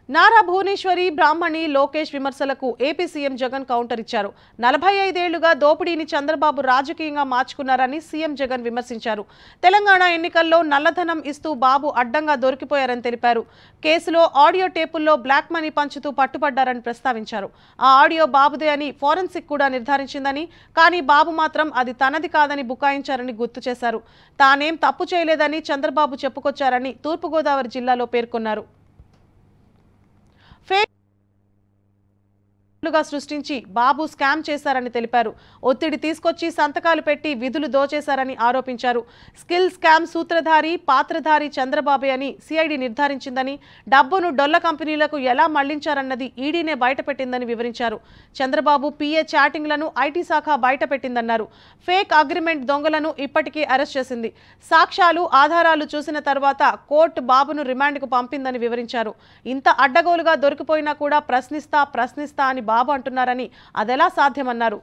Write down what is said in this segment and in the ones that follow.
నారా భువనేశ్వరి బ్రాహ్మణి లోకేష్ విమర్శలకు AP CM Jagan counter ఇచ్చారు నలభై ఐదేళ్లుగా దోపిడీని చంద్రబాబు రాజకీయంగా మార్చుకున్నారని సీఎం జగన్ విమర్శించారు తెలంగాణ ఎన్నికల్లో నల్లధనం ఇస్తూ బాబు అడ్డంగా దొరికిపోయారని తెలిపారు కేసులో ఆడియో టేపుల్లో బ్లాక్ మనీ పంచుతూ పట్టుబడ్డారని ప్రస్తావించారు ఆ ఆడియో బాబుదే అని ఫోరెన్సిక్ కూడా నిర్ధారించిందని కానీ బాబు మాత్రం అది తనది కాదని బుకాయించారని గుర్తు చేశారు తానేం తప్పు చేయలేదని చంద్రబాబు చెప్పుకొచ్చారని తూర్పుగోదావరి జిల్లాలో పేర్కొన్నారు ఫేక్ గా సృష్టించి బాబు స్కామ్ చేశారని తెలిపారు ఒత్తిడి తీసుకొచ్చి సంతకాలు పెట్టి విధులు దోచేశారని ఆరోపించారు స్కిల్ స్కామ్ సూత్రధారి పాత్రధారి చంద్రబాబే అని సిఐడి నిర్ధారించిందని డబ్బును డొల్ల కంపెనీలకు ఎలా మళ్లించారన్నది ఈడీనే బయటపెట్టిందని వివరించారు చంద్రబాబు పిఏ చాటింగ్లను ఐటీ శాఖ బయటపెట్టిందన్నారు ఫేక్ అగ్రిమెంట్ దొంగలను ఇప్పటికే అరెస్ట్ చేసింది సాక్ష్యాలు ఆధారాలు చూసిన తర్వాత కోర్టు బాబును రిమాండ్కు పంపిందని వివరించారు ఇంత అడ్డగోలుగా దొరికిపోయినా కూడా ప్రశ్నిస్తా ప్రశ్నిస్తా అని బాబు అంటున్నారని అదెలా సాధ్యమన్నారు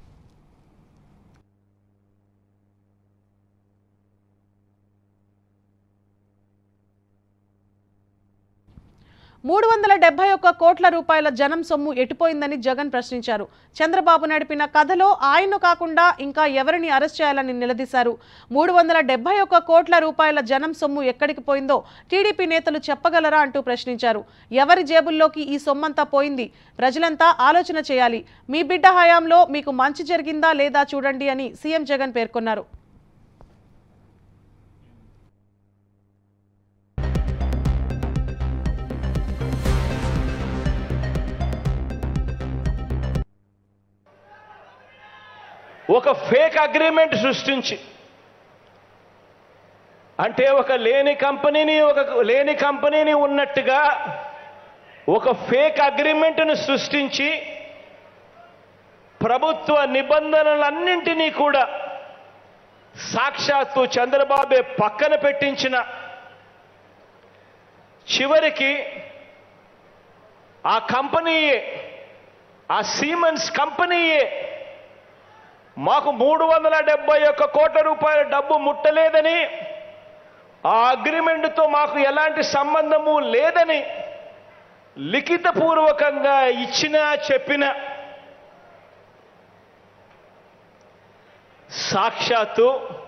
మూడు వందల డెబ్బై ఒక్క కోట్ల రూపాయల జనం సొమ్ము ఎటుపోయిందని జగన్ ప్రశ్నించారు చంద్రబాబు నడిపిన కథలో ఆయన్ను కాకుండా ఇంకా ఎవరిని అరెస్ట్ చేయాలని నిలదీశారు మూడు వందల డెబ్బై ఒక్క కోట్ల రూపాయల జనం సొమ్ము ఎక్కడికి పోయిందో టీడీపీ నేతలు చెప్పగలరా అంటూ ప్రశ్నించారు ఎవరి జేబుల్లోకి ఈ సొమ్మంతా పోయింది ప్రజలంతా ఆలోచన చేయాలి మీ బిడ్డ హయాంలో మీకు మంచి జరిగిందా లేదా చూడండి అని సీఎం జగన్ పేర్కొన్నారు ఒక ఫేక్ అగ్రిమెంట్ సృష్టించి అంటే ఒక లేని కంపెనీని ఒక లేని కంపెనీని ఉన్నట్టుగా ఒక ఫేక్ అగ్రిమెంట్ను సృష్టించి ప్రభుత్వ నిబంధనలన్నింటినీ కూడా సాక్షాత్తు చంద్రబాబే పక్కన పెట్టించిన చివరికి ఆ కంపెనీయే ఆ సీమెన్స్ కంపెనీయే మాకు మూడు వందల డెబ్బై ఒక్క కోట్ల రూపాయల డబ్బు ముట్టలేదని ఆ అగ్రిమెంట్తో మాకు ఎలాంటి సంబంధము లేదని లిఖితపూర్వకంగా ఇచ్చినా చెప్పిన సాక్షాత్తు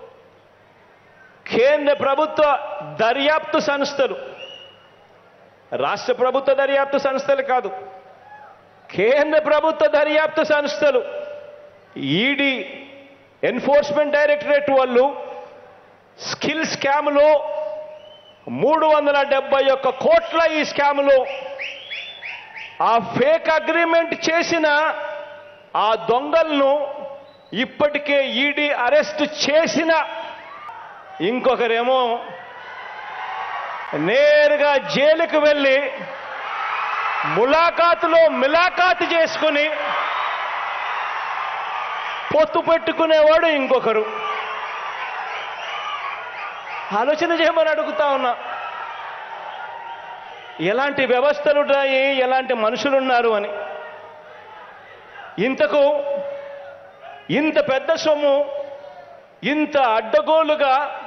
కేంద్ర ప్రభుత్వ దర్యాప్తు సంస్థలు రాష్ట్ర ప్రభుత్వ దర్యాప్తు సంస్థలు కాదు కేంద్ర ప్రభుత్వ దర్యాప్తు సంస్థలు ఈడీ ఎన్ఫోర్స్మెంట్ డైరెక్టరేట్ వాళ్ళు స్కిల్ స్కామ్లో మూడు వందల డెబ్బై ఒక్క కోట్ల ఈ స్కామ్లో ఆ ఫేక్ అగ్రిమెంట్ చేసిన ఆ దొంగలను ఇప్పటికే ఈడీ అరెస్ట్ చేసిన ఇంకొకరేమో నేరుగా జైలుకు వెళ్ళి ములాఖాతులో మిలాఖాతు చేసుకుని పొత్తు పెట్టుకునేవాడు ఇంకొకరు ఆలోచన చేయమని అడుగుతా ఉన్నా ఎలాంటి వ్యవస్థలున్నాయి ఎలాంటి మనుషులున్నారు అని ఇంతకు ఇంత పెద్ద సొమ్ము ఇంత అడ్డగోలుగా